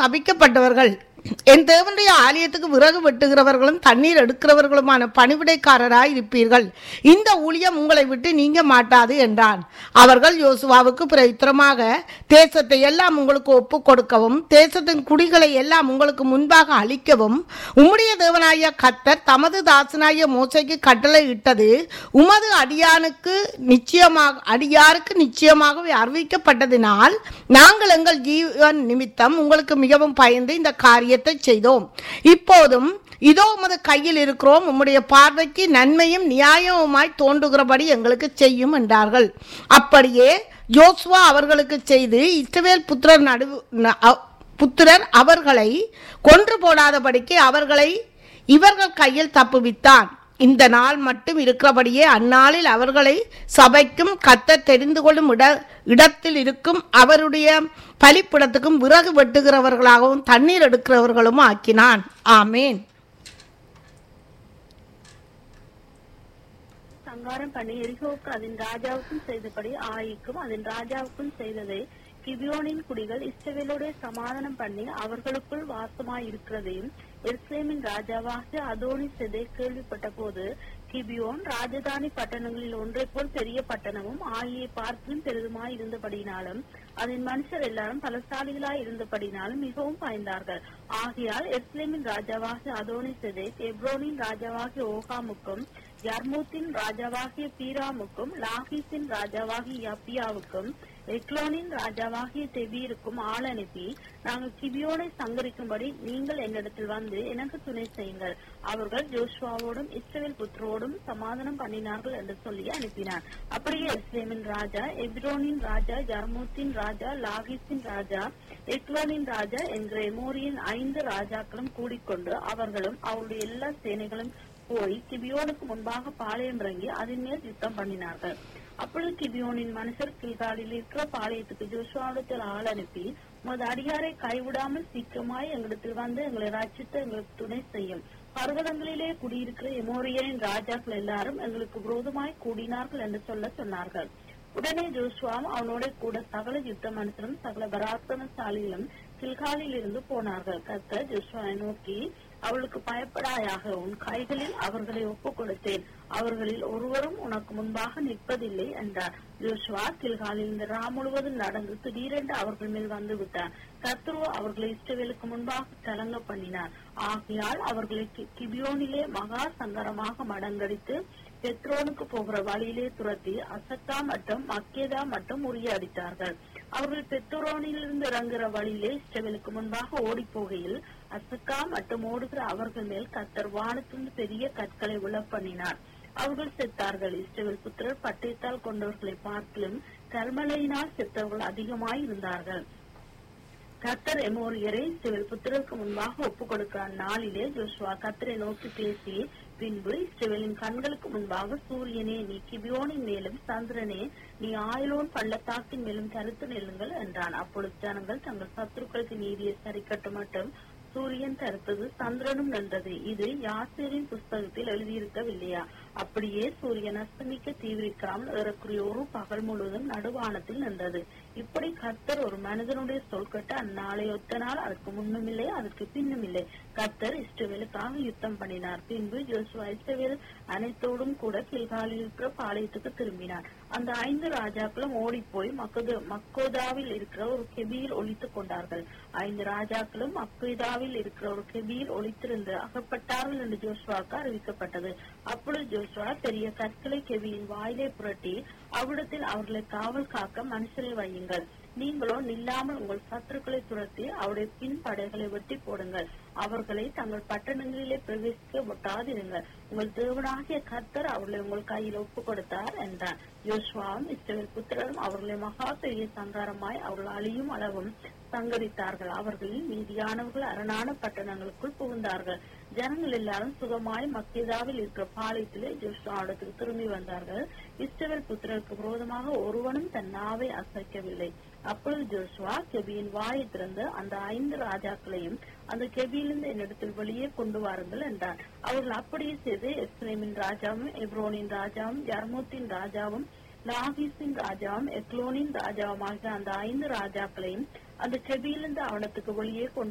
சபிக்கப்பட்டவர்கள் என் தேவனுடைய ஆலயத்துக்கு விறகு வெட்டுகிறவர்களும் தண்ணீர் எடுக்கிறவர்களுமான பணிவிடைக்காரராய் இருப்பீர்கள் இந்த ஊழியம் உங்களை விட்டு நீங்க மாட்டாது என்றான் அவர்கள் யோசுவாவுக்கு பிரயுத்தரமாக தேசத்தை எல்லாம் உங்களுக்கு ஒப்பு கொடுக்கவும் தேசத்தின் குடிகளை எல்லாம் உங்களுக்கு முன்பாக அழிக்கவும் உம்முடைய தேவனாய கத்தர் தமது தாசனாய மோசைக்கு கட்டளை இட்டது உமது அடியானுக்கு நிச்சயமாக அடியாருக்கு நிச்சயமாகவே அறிவிக்கப்பட்டதினால் நாங்கள் எங்கள் ஜீவன் நிமித்தம் உங்களுக்கு மிகவும் பயந்து இந்த காரியத்தை செய்தோம் இப்போதும் இதோ உமது கையில் இருக்கிறோம் உம்முடைய பார்வைக்கு நன்மையும் நியாயமுமாய் தோன்றுகிறபடி எங்களுக்கு செய்யும் என்றார்கள் அப்படியே யோசுவா அவர்களுக்கு செய்து இஸ்ரவேல் புத்திரர் நடு ந- அ- புத்திரர் அவர்களை கொன்று போடாதபடிக்கு அவர்களை இவர்கள் கையில் தப்புவித்தான் இந்த நாள் மட்டும் இருக்கிறபடியே அந்நாளில் அவர்களை சபைக்கும் கத்த தெரிந்து கொள்ளும் இட இடத்தில் இருக்கும் அவருடைய பலிப்பிடத்துக்கும் விறகு வெட்டுகிறவர்களாகவும் தண்ணீர் எடுக்கிறவர்களும் ஆக்கினான் ஆமேன் சங்காரம் பண்ணி எரிகோவுக்கு அதன் ராஜாவுக்கும் செய்தபடி ஆயிக்கும் அதன் ராஜாவுக்கும் செய்ததை கிபியோனின் குடிகள் இஸ்ரவேலோட சமாதானம் பண்ணி அவர்களுக்குள் வாசமாய் இருக்கிறதையும் எருசலேமின் ராஜாவாகிய அதோனி செதை கேள்விப்பட்ட போது கிபியோன் ராஜதானி பட்டணங்களில் ஒன்றை போல் பெரிய பட்டணமும் ஆகிய பார்க்கிலும் பெரிதுமாய் இருந்தபடினாலும் அதன் மனுஷர் எல்லாரும் பலசாலிகளாய் இருந்தபடினாலும் மிகவும் பயந்தார்கள் ஆகையால் எருசலேமின் ராஜாவாகிய அதோனி செதை எப்ரோனின் ராஜாவாகிய ஓகாமுக்கும் யர்மூத்தின் ராஜாவாகிய பீராமுக்கும் லாகீசின் ராஜாவாகிய யப்பியாவுக்கும் எக்லோனின் ராஜாவாகிய தெபீருக்கும் ஆள் அனுப்பி நாங்கள் கிபியோனை சங்கரிக்கும்படி நீங்கள் என்னிடத்தில் வந்து எனக்கு துணை செய்யுங்கள் அவர்கள் ஜோஷுவாவோடும் இஸ்ரவேல் புத்திரோடும் சமாதானம் பண்ணினார்கள் என்று சொல்லி அனுப்பினார் அப்படியே இஸ்ரேமின் ராஜா எப்ரோனின் ராஜா ஜர்மூத்தின் ராஜா லாகிஸின் ராஜா எக்லோனின் ராஜா என்கிற எமோரியின் ஐந்து ராஜாக்களும் கூடிக்கொண்டு அவர்களும் அவருடைய எல்லா சேனைகளும் போய் கிபியோனுக்கு முன்பாக பாளையம் இறங்கி அதன் மேல் யுத்தம் பண்ணினார்கள் அப்பொழுது கிபியோனின் மனுஷர் கில்காலில் இருக்கிற பாளையத்துக்கு ஜோஷுவாவிடத்தில் ஆள் அனுப்பி உமது அடியாரை கைவிடாமல் சீக்கிரமாய் எங்களிடத்தில் வந்து எங்களை ரட்சித்து எங்களுக்கு துணை செய்யும் பர்வதங்களிலே குடியிருக்கிற எமோரியரின் ராஜாக்கள் எல்லாரும் எங்களுக்கு விரோதமாய் கூடினார்கள் என்று சொல்ல சொன்னார்கள் உடனே ஜோஷுவாவும் அவனோட கூட சகல யுத்த மனுஷரும் சகல பராக்கிரமசாலிகளும் கில்காலில் இருந்து போனார்கள் கர்த்தர் ஜோஷுவாவை நோக்கி அவளுக்கு பயப்படாயாக உன் கைகளில் அவர்களை ஒப்புக் கொடுத்தேன் அவர்களில் ஒருவரும் உனக்கு முன்பாக நிற்பதில்லை என்றார் யோசுவா கில்காலில் இந்த ரா முழுவதும் நடந்து திடீரென்று அவர்கள் மேல் வந்து விட்டார் கர்த்தரோ அவர்களை இஷ்டவேலுக்கு முன்பாக கலங்க பண்ணினார் ஆகையால் அவர்களை கி- கிபியோனிலே மகா சங்கரமாக மடங்கடித்து பெத்ரோனுக்கு போகிற வழியிலே துரத்தி அசத்தா மற்றும் மக்கேதா மட்டும் முறியடித்தார்கள் அவர்கள் பெத்ரோனிலிருந்து இறங்குற வழியிலே இஸ்ரவேலுக்கு முன்பாக ஓடி போகையில் அசக்கா மட்டும் ஓடுகிற அவர்கள் மேல் கத்தர் வானத்திலிருந்து பெரிய கற்களை விழப்பண்ணினார் அவர்கள் செத்தார்கள் இஸ்ரவேல் புத்திரர் பட்டயத்தால் கொண்டவர்களை பார்க்கிலும் கர்மலையினால் செத்தவர்கள் அதிகமாய் இருந்தார்கள் கத்தர் எமோரியரை இஸ்ரவேல் புத்திரருக்கு முன்பாக ஒப்புக் கொடுக்கிற நாளிலே ஜோஷுவா கத்தரை நோக்கி பேசி பின்பு இஸ்ரவேலின் கண்களுக்கு முன்பாக சூரியனே நீ கிபியோனின் மேலும் சந்திரனே நீ ஆயிலோன் பள்ளத்தாக்கின் மேலும் கருத்து நெல்லுங்கள் என்றான் அப்பொழுது ஜனங்கள் தங்கள் சத்துருக்களுக்கு நீதியை சரிக்கட்டும் மட்டும் சூரியன் தருத்தது சந்திரனும் நின்றது இது யாசேரின் புஸ்தகத்தில் எழுதியிருக்கவில்லையா அப்படியே சூரியன் அஸ்தமிக்க தீவிரிக்காமல் ஏறக்குறைய ஒரு பகல் முழுவதும் நடுவானத்தில் நின்றது இப்படி கர்த்தர் ஒரு மனிதனுடைய சொல் கேட்டு அந்நாளை ஒத்த நாள் அதற்கு முன்னும் இல்லை அதற்கு பின்னும் இல்லை கர்த்தர் இஸ்ரவேலுக்காக யுத்தம் பண்ணினார் பின்பு ஜோசுவா இஸ்ரவேல் அனைத்தோடும் கூட கில்காலில் இருக்கிற பாளையத்துக்கு திரும்பினார் அந்த ஐந்து ராஜாக்களும் ஓடிப்போய் மக்கது மக்கோதாவில் இருக்கிற ஒரு கெபியில் ஒளித்துக் கொண்டார்கள் ஐந்து ராஜாக்களும் மக்கோதாவில் இருக்கிற ஒரு கெபியில் ஒளித்திருந்து அகப்பட்டார்கள் என்று ஜோசுவாவுக்கு அறிவிக்கப்பட்டது அப்பொழுது ஜோசுவா பெரிய கற்களை கெபியின் வாயிலே புரட்டி அவ்விடத்தில் அவர்களை காவல் காக்க மனுஷரை வையுங்கள் நீங்களோ நில்லாமல் உங்கள் சத்துருக்களை துரத்தி அவருடைய பின் படைகளை வெட்டி போடுங்கள் அவர்களை தங்கள் பட்டணங்களிலே பிரவேசிக்க விட்டாதிருங்கள் உங்கள் தேவனாகிய கர்த்தர் அவர்களை உங்கள் கையில் ஒப்பு கொடுத்தார் என்றார் யோசுவாவும் இஸ்ரவேல் புத்திரரும் அவர்களை மகா பெரிய சங்காரமாய் அவர்கள் அழியும் அளவும் சங்கரித்தார்கள் அவர்களில் மீதியானவர்கள் அரணான பட்டணங்களுக்குள் புகுந்தார்கள் ஜனங்கள் எல்லாரும் சுகமாய் மக்கேதாவில் இருக்கிற பாளையத்திலே ஜோஷுவாவிடத்துக்கு திரும்பி வந்தார்கள் இஸ்ரவேல் புத்திரருக்கு விரோதமாக ஒருவனும் தன் நாவை அசைக்கவில்லை அப்பொழுது ஜோஷுவா கெபியின் வாயை திறந்து அந்த ஐந்து ராஜாக்களையும் அந்த கெபியிலிருந்து என்னிடத்தில் வெளியே கொண்டு வாருங்கள் என்றார் அவர்கள் அப்படியே செய்து எஸ்ரேமின் ராஜாவும் எப்ரோனின் ராஜாவும் யர்மூத்தின் ராஜாவும் லாகிஸின் ராஜாவும் எக்லோனின் ராஜாவும் ஆகிய அந்த ஐந்து ராஜாக்களையும் அந்த கெபியிலிருந்து அவனத்துக்கு வெளியே கொண்டு